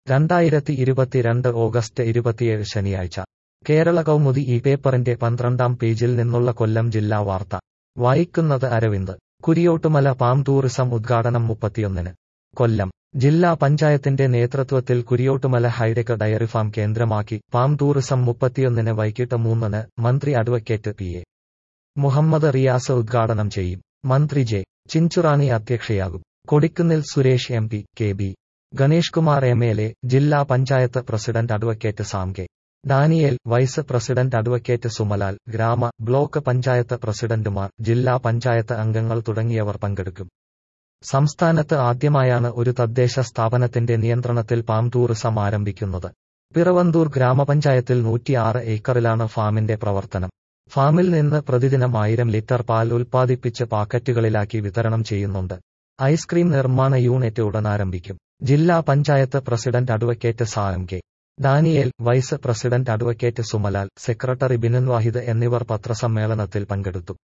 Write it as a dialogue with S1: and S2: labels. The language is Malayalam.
S1: രണ്ടായിരത്തി ഇരുപത്തിരണ്ട് ഓഗസ്റ്റ് ഇരുപത്തിയേഴ് ശനിയാഴ്ച കേരള കൗമുദി ഈ പേപ്പറിന്റെ പന്ത്രണ്ടാം പേജിൽ നിന്നുള്ള കൊല്ലം ജില്ലാ വാർത്ത വായിക്കുന്നത് അരവിന്ദ് കുരിയോട്ടുമല പാം ടൂറിസം ഉദ്ഘാടനം മുപ്പത്തിയൊന്നിന് കൊല്ലം ജില്ലാ പഞ്ചായത്തിന്റെ നേതൃത്വത്തിൽ കുരിയോട്ടുമല ഹൈടെക് ഡയറി ഫാം കേന്ദ്രമാക്കി പാം ടൂറിസം മുപ്പത്തിയൊന്നിന് വൈകിട്ട് മൂന്നിന് മന്ത്രി advocate P A Muhammad Riyas ഉദ്ഘാടനം ചെയ്യും മന്ത്രി ജെ ചിഞ്ചുറാണി അധ്യക്ഷയാകും Kodikunnil Suresh M P K B Ganesh Kumar M L A ജില്ലാ panchayat president advocate Sam K Daniel vice president advocate Sumalal ഗ്രാമ ബ്ലോക്ക് പഞ്ചായത്ത് പ്രസിഡന്റുമാർ ജില്ലാ പഞ്ചായത്ത് അംഗങ്ങൾ തുടങ്ങിയവർ പങ്കെടുക്കും സംസ്ഥാനത്ത് ആദ്യമായാണ് ഒരു തദ്ദേശ സ്ഥാപനത്തിന്റെ നിയന്ത്രണത്തിൽ പാം ടൂറിസം ആരംഭിക്കുന്നത് പിറവന്തൂർ ഗ്രാമപഞ്ചായത്തിൽ നൂറ്റിയാറ് ഏക്കറിലാണ് ഫാമിന്റെ പ്രവർത്തനം ഫാമിൽ നിന്ന് പ്രതിദിനം ആയിരം ലിറ്റർ പാൽ ഉൽപ്പാദിപ്പിച്ച് പാക്കറ്റുകളിലാക്കി വിതരണം ചെയ്യുന്നുണ്ട് ഐസ്ക്രീം നിർമ്മാണ യൂണിറ്റ് ഉടൻ ആരംഭിക്കും ജില്ലാ panchayat president advocate Sam K Daniel vice president advocate Sumalal secretary Binan Vahid എന്നിവർ പത്രസമ്മേളനത്തിൽ പങ്കെടുത്തു